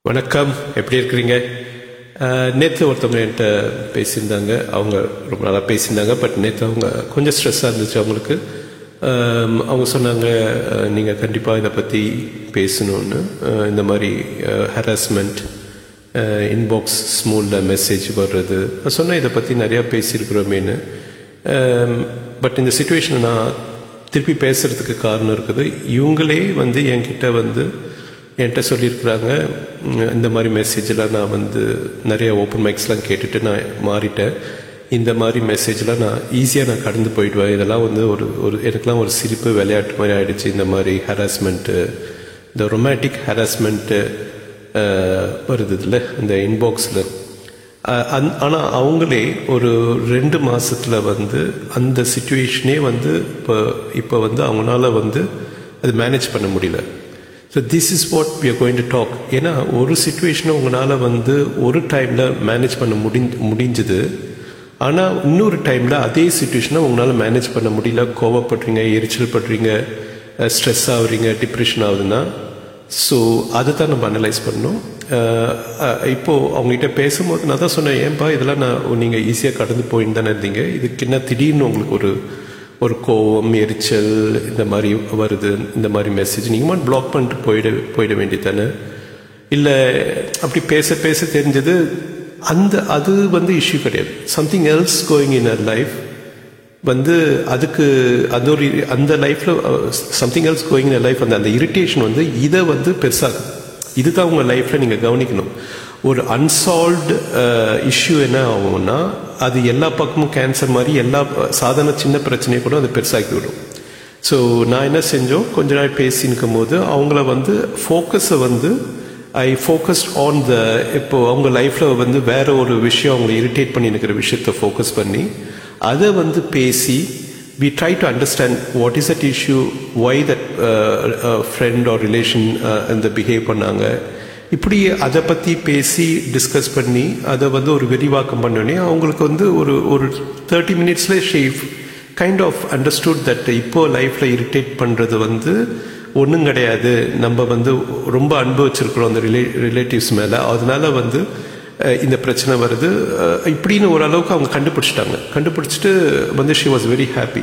வணக்கம் எப்படி இருக்கிறீங்க நேற்று ஒருத்தவங்க என்கிட்ட பேசியிருந்தாங்க அவங்க ரொம்ப நல்லா பேசியிருந்தாங்க பட் நேற்று அவங்க கொஞ்சம் ஸ்ட்ரெஸ்ஸாக இருந்துச்சு அவங்களுக்கு ஆம், அவங்க சொன்னாங்க நீங்கள் கண்டிப்பாக இதை பற்றி பேசணும்னு அஹ், இந்த மாதிரி ஹராஸ்மெண்ட் இன்பாக்ஸ் ஸ்மூலில் மெசேஜ் வர்றது நான் சொன்னேன் இதை பற்றி நிறையா பேசியிருக்கிறோமேனு பட் இந்த சுச்சுவேஷனை நான் திருப்பி பேசுறதுக்கு காரணம் இருக்குது இவங்களே வந்து என்கிட்ட வந்து என்கிட்ட சொல்லியிருக்கிறாங்க "ம், இந்த மாதிரி மெசேஜெலாம் நான் வந்து நிறைய ஓப்பன் மைக்ஸ்லாம் கேட்டுட்டு நான் மாறிட்டேன் இந்த மாதிரி மெசேஜ்லாம் நான் ஈஸியாக நான் கடந்து போயிடுவேன் இதெல்லாம் வந்து ஒரு ஒரு எனக்குலாம் ஒரு சிரிப்பு விளையாட்டு மாதிரி ஆயிடுச்சு இந்த மாதிரி ஹராஸ்மெண்ட்டு இந்த ரொமாட்டிக் ஹராஸ்மெண்ட்டு வருது இல்லை இந்த இன்பாக்ஸில் ஆனால் அவங்களே ஒரு ரெண்டு மாசத்துல வந்து அந்த சுச்சுவேஷனே வந்து இப்போ இப்போ வந்து அவங்களால வந்து அது மேனேஜ் பண்ண முடியல so this is what we are going to talk ஏன்னா ஒரு சுச்சுவேஷனை உங்களால் வந்து ஒரு டைமில் மேனேஜ் பண்ண முடி முடிஞ்சுது ஆனால் இன்னொரு டைமில் அதே சுச்சுவேஷனை உங்களால் மேனேஜ் பண்ண முடியல கோவப்படுறீங்க எரிச்சல் படுறீங்க ஸ்ட்ரெஸ் ஆகுறீங்க டிப்ரெஷன் ஆகுதுன்னா ஸோ அதை தான் நம்ம அனலைஸ் பண்ணணும் அஹ், அஹ், இப்போ அவங்ககிட்ட பேசும்போது நான் தான் சொன்னேன் ஏன்பா இதெல்லாம் நான் நீங்கள் ஈஸியாக கடந்து போயின்னு தானே இருந்தீங்க இதுக்கு என்ன திடீர்னு உங்களுக்கு ஒரு ஒரு கோவம் எரிச்சல் இந்த மாதிரி வருது இந்த மாதிரி மெசேஜ் நீங்கள் மட்டும் பிளாக் பண்ணிட்டு போயிட போயிட வேண்டியது தானே இல்லை அப்படி பேச பேச தெரிஞ்சது அந்த அது வந்து இஷ்யூ கிடையாது சம்திங் எல்ஸ் கோயிங் இன் அர் லைஃப் வந்து அதுக்கு அந்த ஒரு அந்த லைஃப்ல something else going in life அந்த அந்த இரிட்டேஷன் வந்து இதை வந்து பெருசாகும் இதுதான் உங்க லைஃப்ல நீங்க கவனிக்கணும் ஒரு அன்சால்வ்டு இஷ்யூ என்ன ஆகும்னா அது எல்லா பக்கமும் கேன்சர் மாதிரி எல்லா சாதாரண சின்ன பிரச்சனையை கூட அது பெருசாக்கி விடும் ஸோ நான் என்ன செஞ்சோம் கொஞ்ச நாள் பேசினுக்கும் போது அவங்கள வந்து ஃபோக்கஸை வந்து ஐ ஃபோக்கஸ்ட் ஆன் த இப்போ அவங்க லைஃப்பில் வந்து வேற ஒரு விஷயம் அவங்களை இரிட்டேட் பண்ணி இருக்கிற விஷயத்தை ஃபோக்கஸ் பண்ணி அதை வந்து பேசி we try to understand what is that issue why that friend or relation அந்த பிஹேவ் பண்ணாங்க இப்படி அதை பற்றி பேசி டிஸ்கஸ் பண்ணி அதை வந்து ஒரு விரிவாக்கம் பண்ணோடனே அவங்களுக்கு வந்து ஒரு ஒரு தேர்ட்டி மினிட்ஸில் ஷேஃப் கைண்ட் ஆஃப் அண்டர்ஸ்டுட் தட் இப்போ லைஃப்பில் இரிட்டேட் பண்ணுறது வந்து ஒன்றும் கிடையாது நம்ம வந்து ரொம்ப அன்பு வச்சிருக்கிறோம் அந்த ரிலே ரிலேட்டிவ்ஸ் மேலே அதனால வந்து அஹ், இந்த பிரச்சனை வருது அஹ், இப்படின்னு ஓரளவுக்கு அவங்க கண்டுபிடிச்சிட்டாங்க கண்டுபிடிச்சிட்டு வந்து ஷி வாஸ் வெரி ஹாப்பி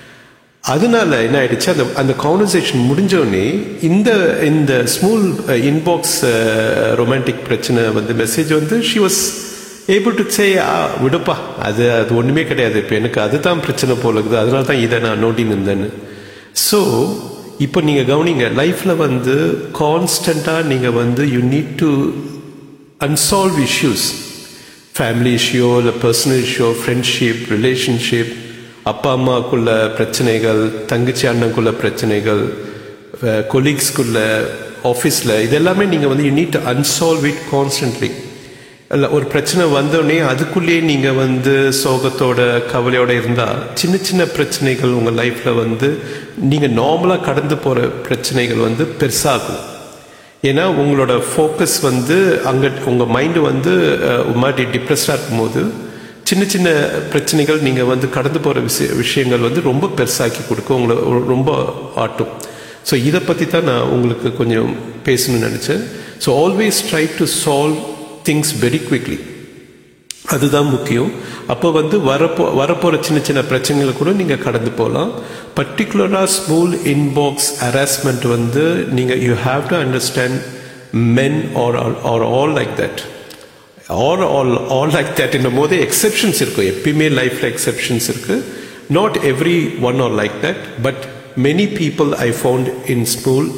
அதனால என்ன ஆயிடுச்சு அந்த அந்த கான்வர்சேஷன் முடிஞ்சோடனே இந்த இந்த ஸ்மூல் இன்பாக்ஸ் ரொமான்டிக் பிரச்சனை வந்து மெசேஜ் வந்து she was able to say விடுப்பா அது அது ஒண்ணுமே கிடையாது இப்போ எனக்கு அதுதான் பிரச்சனை போல இருக்குது அதனால தான் இதை நான் நோட்டின்னு இருந்தேன்னு ஸோ இப்போ நீங்க கவனிங்க லைஃப்ல வந்து கான்ஸ்டண்டா நீங்க வந்து you need to unsolve issues family issue இல்லை பர்சனல் இஷ்யூ ஃப்ரெண்ட்ஷிப் ரிலேஷன்ஷிப் அப்பா அம்மாக்குள்ள பிரச்சனைகள் தங்கச்சி அண்ணனுக்குள்ள பிரச்சனைகள் கொலீக்ஸ்குள்ள ஆஃபீஸில் இதெல்லாமே நீங்கள் வந்து you need to unsolve it constantly இல்லை ஒரு பிரச்சனை வந்தோடனே அதுக்குள்ளேயே நீங்கள் வந்து சோகத்தோட கவலையோட இருந்தால் சின்ன சின்ன பிரச்சனைகள் உங்கள் லைஃப்பில் வந்து நீங்கள் நார்மலாக கடந்து போகிற பிரச்சனைகள் வந்து பெருசாகும் ஏன்னா உங்களோட ஃபோக்கஸ் வந்து அங்கே உங்கள் மைண்டு வந்து அஹ், ஒரு மாதிரி டிப்ரெஸ்டாக இருக்கும்போது சின்ன சின்ன பிரச்சனைகள் நீங்கள் வந்து கடந்து போகிற விஷய விஷயங்கள் வந்து ரொம்ப பெருசாக்கி கொடுக்கும் உங்களை ஒரு- ரொம்ப ஆட்டும் ஸோ இதை பற்றி தான் நான் உங்களுக்கு கொஞ்சம் பேசணும்னு நினச்சேன் so always try to solve things very quickly அதுதான் முக்கியம் அப்போ வந்து வரப்போ வரப்போகிற சின்ன சின்ன பிரச்சனைகளை கூட நீங்கள் கடந்து போகலாம் பர்டிகுலராக ஸ்மூல் இன்பாக்ஸ் ஹராஸ்மெண்ட் வந்து நீங்கள் you have to understand men are are all like that all all all like that என்னும் போது எக்ஸெப்ஷன்ஸ் இருக்கும் எப்பயுமே லைஃப்பில் எக்ஸெப்ஷன்ஸ் இருக்கு not every one are like that but many people I found in school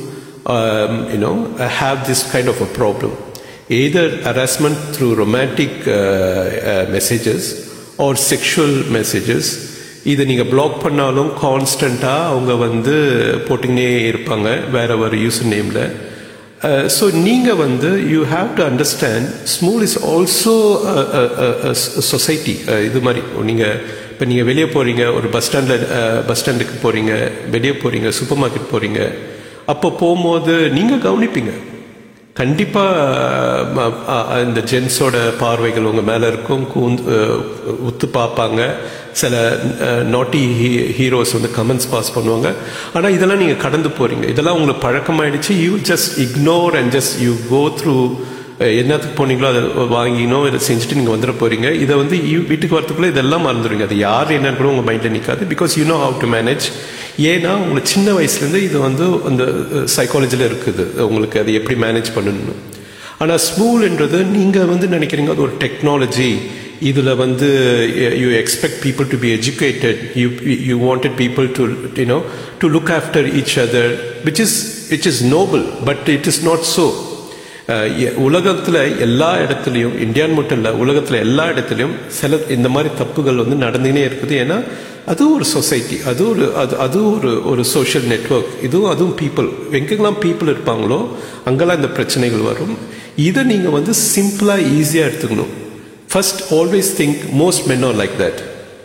you know have this kind of a problem either harassment through romantic uh, uh, messages or sexual messages இதை நீங்கள் black பண்ணாலும் கான்ஸ்டண்ட்டாக அவங்க வந்து போட்டுக்கினே இருப்பாங்க வேற ஒரு user நேமில் ஸோ நீங்கள் வந்து you have to understand Smule is also society இது மாதிரி நீங்கள் இப்போ நீங்கள் வெளியே போகிறீங்க ஒரு பஸ் ஸ்டாண்டில் பஸ் ஸ்டாண்டுக்கு போகிறீங்க வெளியே போகிறீங்க சூப்பர் மார்க்கெட் போகிறீங்க அப்போ போகும்போது நீங்கள் கவனிப்பீங்க கண்டிப்பா ம- அ- அ- இந்த ஜென்ஸோட பார்வைகள் உங்க மேல இருக்கும் கூந்து அஹ், உத்து பார்ப்பாங்க சில நாட்டி ஹீரோஸ் வந்து கமெண்ட்ஸ் பாஸ் பண்ணுவாங்க ஆனா இதெல்லாம் நீங்க கடந்து போறீங்க இதெல்லாம் உங்களுக்கு பழக்கமாயிடுச்சு you just ignore and just you go through ah, என்னத்துக்கு போனீங்களோ அதை வாங்கினோ இதை செஞ்சுட்டு நீங்கள் வந்துட போறீங்க இதை வந்து ஈ- வீட்டுக்கு வரத்துக்குள்ள இதெல்லாம் மறந்துடுவீங்க அது யார் என்னன்னு கூட உங்கள் மைண்டில் நிற்காது because you know how to manage ஏன்னா உங்களுக்கு சின்ன வயசுலேருந்து இது வந்து அந்த சைக்காலஜியில் இருக்குது உங்களுக்கு அதை எப்படி மேனேஜ் பண்ணணும்னு ஆனால் ஸ்மூல்ன்றது நீங்கள் வந்து நினைக்கிறீங்க அது ஒரு டெக்னாலஜி இதில் வந்து you expect people to be educated you you wanted people to you know to look after each other which is which is noble but it is not so உலகத்தில் எல்லா இடத்துலையும் இந்தியான்னு மட்டும் இல்லை உலகத்தில் எல்லா இடத்துலையும் சில இந்த மாதிரி தப்புகள் வந்து நடந்துகினே இருக்குது ஏன்னா அது ஒரு சொசைட்டி அது ஒரு அது அது ஒரு ஒரு சோஷியல் நெட்வொர்க் இதுவும் அதுவும் பீப்புள் எங்கெல்லாம் பீப்புள் இருப்பாங்களோ அங்கெல்லாம் இந்த பிரச்சனைகள் வரும் இதை நீங்கள் வந்து சிம்பிளாக ஈஸியாக எடுத்துக்கணும் first always think most men are like that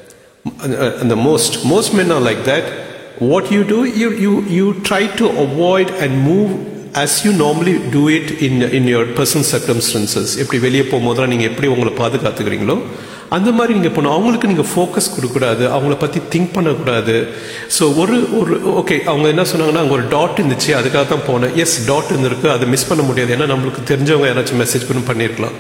and the most most men are like that what you do you you you try to avoid and move as you normally do it in in your personal circumstances எப்படி வெளியே போகும்போது நீங்கள் எப்படி உங்களை பாதுகாத்துக்கிறீங்களோ அந்த மாதிரி நீங்கள் போகணும் அவங்களுக்கு நீங்கள் ஃபோக்கஸ் கொடுக்கக்கூடாது அவங்கள பற்றி திங்க் பண்ணக்கூடாது ஸோ ஒரு ஒரு ஓகே அவங்க என்ன சொன்னாங்கன்னா அங்கே ஒரு டாட் இருந்துச்சு அதுக்காக தான் போனேன் எஸ் டாட் இருந்திருக்கு அதை மிஸ் பண்ண முடியாது ஏன்னா நம்மளுக்கு தெரிஞ்சவங்க யாராச்சும் மெசேஜ் பண்ணி பண்ணியிருக்கலாம்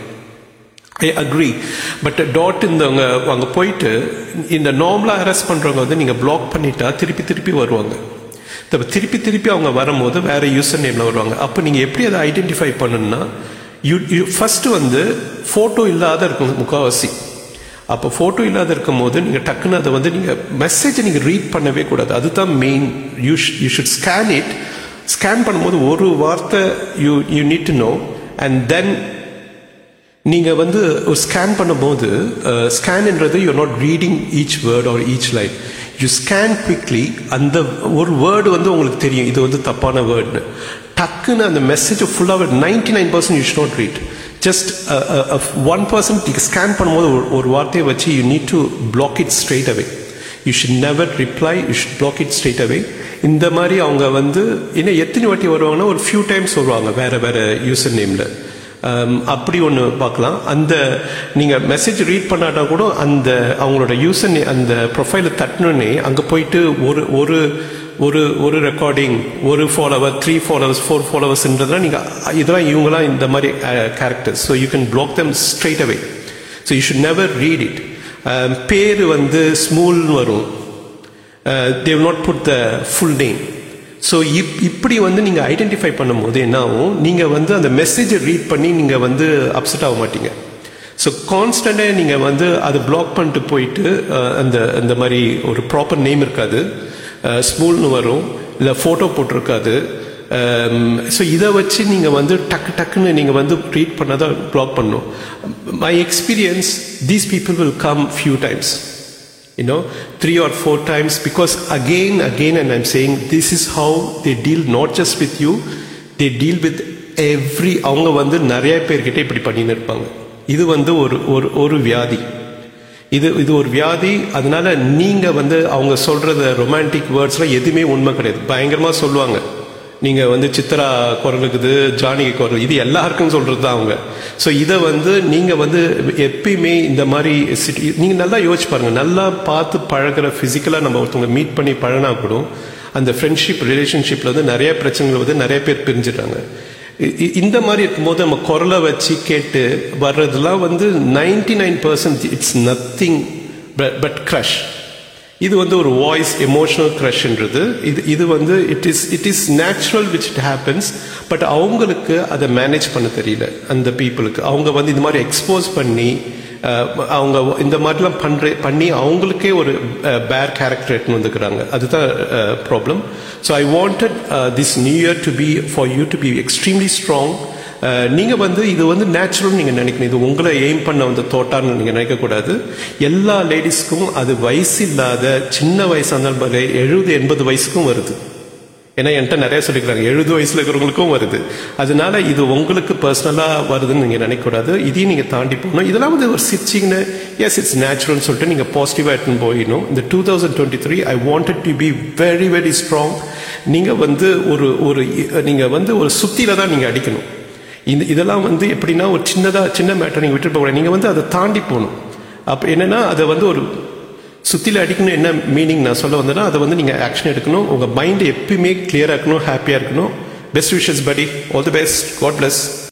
ஐ அக்ரி பட் டாட் இருந்தவங்க அங்கே போயிட்டு இந்த நார்மலாக அரெஸ்ட் பண்ணுறவங்க வந்து நீங்கள் பிளாக் பண்ணிட்டா திருப்பி திருப்பி வருவாங்க தப்ப திருப்பி திருப்பி அவங்க வரும்போது வேற யூசர் நேமில் வருவாங்க அப்போ நீங்கள் எப்படி அதை ஐடென்டிஃபை பண்ணணும்னா யூ யூ ஃபர்ஸ்ட் வந்து ஃபோட்டோ இல்லாத இருக்கும் முக்கால்வாசி அப்போ ஃபோட்டோ இல்லாத இருக்கும் போது நீங்கள் டக்குன்னு அதை வந்து நீங்கள் மெசேஜை நீங்கள் ரீட் பண்ணவே கூடாது அதுதான் main you you should scan it scan பண்ணும்போது ஒரு வார்த்தை you you need to know and then நீங்கள் வந்து ஒரு ஸ்கேன் பண்ணும்போது ஸ்கேன்ன்றது you not reading each word or each line you scan quickly அந்த ஒரு வேர்டு வந்து உங்களுக்கு தெரியும் இது வந்து தப்பான வேர்டுன்னு டக்குன்னு அந்த மெசேஜ் ஃபுல்லாக ninety nine percent you should not read just one percent நீங்கள் ஸ்கேன் பண்ணும்போது ஒரு- ஒரு வார்த்தையை வச்சு you need to block it straight away you should never reply you should block it straight away இந்த மாதிரி அவங்க வந்து இன்னும் எத்தனை வாட்டி வருவாங்கன்னா ஒரு ஃபியூ டைம்ஸ் வருவாங்க வேற வேற யூசர் நேமில் அப்படி ஒன்று பார்க்கலாம் அந்த நீங்கள் மெசேஜ் ரீட் பண்ணாட்டா கூட அந்த அவங்களோட யூசர் அந்த ப்ரொஃபைலை தட்டினோடனே அங்கே போயிட்டு ஒரு ஒரு ஒரு ஒரு ரெக்கார்டிங் ஒரு ஃபாலோவர் த்ரீ ஃபாலோவர்ஸ் ஃபோர் ஃபாலோவர்ஸ்ன்றதுலாம் நீங்கள் இதெல்லாம் இவங்களாம் இந்த மாதிரி characters so you can block them straight away so you should never read it பேர் வந்து ஸ்மூல்னு வரும் they not put the full name so if இப்படி வந்து நீங்கள் ஐடென்டிஃபை பண்ணும்போது என்ன ஆகும் நீங்கள் வந்து அந்த மெசேஜை ரீட் பண்ணி நீங்கள் வந்து அப்செட் ஆக மாட்டீங்க ஸோ கான்ஸ்டண்ட்டாக நீங்கள் வந்து அதை பிளாக் பண்ணிட்டு போயிட்டு அஹ், அந்த அந்த மாதிரி ஒரு ப்ராப்பர் நேம் இருக்காது ஸ்மூல்னு வரும் இல்லை ஃபோட்டோ போட்டிருக்காது ஸோ இதை வச்சு நீங்கள் வந்து டக்கு டக்குன்னு நீங்கள் வந்து ரீட் பண்ணதை பிளாக் பண்ணும் my experience these people will come few times you know three or four times because again again and i'm saying this is how they deal not just with you they deal with every அவங்க வந்து நிறைய பேர்கிட்ட இப்படி பண்ணின்னு இருப்பாங்க இது வந்து ஒரு ஒரு ஒரு வியாதி இது இது ஒரு வியாதி அதனால நீங்க வந்து அவங்க சொல்றத ரொமான்டிக் வேர்ட்ஸ்லாம் எதுவுமே உண்மை கிடையாது பயங்கரமா சொல்லுவாங்க நீங்க வந்து சித்ரா குரலுக்குது ஜானகி குரல் இது எல்லாருக்கும் சொல்றது தான் அவங்க ஸோ இதை வந்து நீங்க வந்து எப்பயுமே இந்த மாதிரி சிட்டி நீங்க நல்லா யோசிச்சு பாருங்க நல்லா பார்த்து பழகுற பிசிக்கலா நம்ம ஒருத்தவங்க மீட் பண்ணி பழகினா கூட அந்த ஃப்ரெண்ட்ஷிப் ரிலேஷன்ஷிப்ல வந்து நிறைய பிரச்சனைகள் வந்து நிறைய பேர் பிரிஞ்சிடுறாங்க இ- இ- இந்த மாதிரி இருக்கும்போது நம்ம குரலை வச்சு கேட்டு வர்றதெல்லாம் வந்து ninety nine percent it's nothing but crush இது வந்து ஒரு வாய்ஸ் எமோஷனல் க்ரஷ்ன்றது இது இது வந்து it is it is natural which it happens but அவங்களுக்கு அதை மேனேஜ் பண்ண தெரியல அந்த பீப்புளுக்கு அவங்க வந்து இந்த மாதிரி எக்ஸ்போஸ் பண்ணி அஹ், அவங்க இந்த மாதிரிலாம் பண்ற பண்ணி அவங்களுக்கே ஒரு பேர் கேரக்டர் எடுத்துன்னு வந்துக்கிறாங்க அதுதான் problem so I wanted this new year to be for you to be extremely strong நீங்கள் வந்து இது வந்து நேச்சுரல் நீங்கள் நினைக்கணும் இது உங்களை எய்ம் பண்ண வந்த தோட்டான்னு நீங்கள் நினைக்கக்கூடாது எல்லா லேடிஸ்க்கும் அது வயசு இல்லாத சின்ன வயசாக இருந்தாலும் பாரு எழுபது எண்பது வயசுக்கும் வருது ஏன்னா என்கிட்ட நிறைய சொல்லிக்கிறாங்க எழுபது வயசுல இருக்கிறவங்களுக்கும் வருது அதனால இது உங்களுக்கு பர்சனலாக வருதுன்னு நீங்கள் நினைக்கக்கூடாது இதையும் நீங்கள் தாண்டி போகணும் இதெல்லாம் வந்து ஒரு சிரிச்சிங்கன்னு எஸ் இட்ஸ் நேச்சுரல்னு சொல்லிட்டு நீங்கள் பாசிட்டிவாக எடுத்துன்னு போயிடணும் இந்த two thousand twenty three I wanted to be very very strong நீங்கள் வந்து ஒரு ஒரு நீங்கள் வந்து ஒரு சுத்தியில தான் நீங்கள் அடிக்கணும் இந்த இதெல்லாம் வந்து எப்படின்னா ஒரு சின்னதாக சின்ன மேட்டர் நீங்கள் விட்டுட்டு போகக்கூடாது நீங்கள் வந்து அதை தாண்டி போகணும் அப்போ என்னன்னா அதை வந்து ஒரு சுத்தில அடிக்கணும் என்ன மீனிங் நான் சொல்ல வந்தேன்னா அதை வந்து நீங்கள் ஆக்ஷன் எடுக்கணும் உங்கள் மைண்ட் எப்பயுமே கிளியராக இருக்கணும் ஹாப்பியாக இருக்கணும் best wishes buddy all the best God plus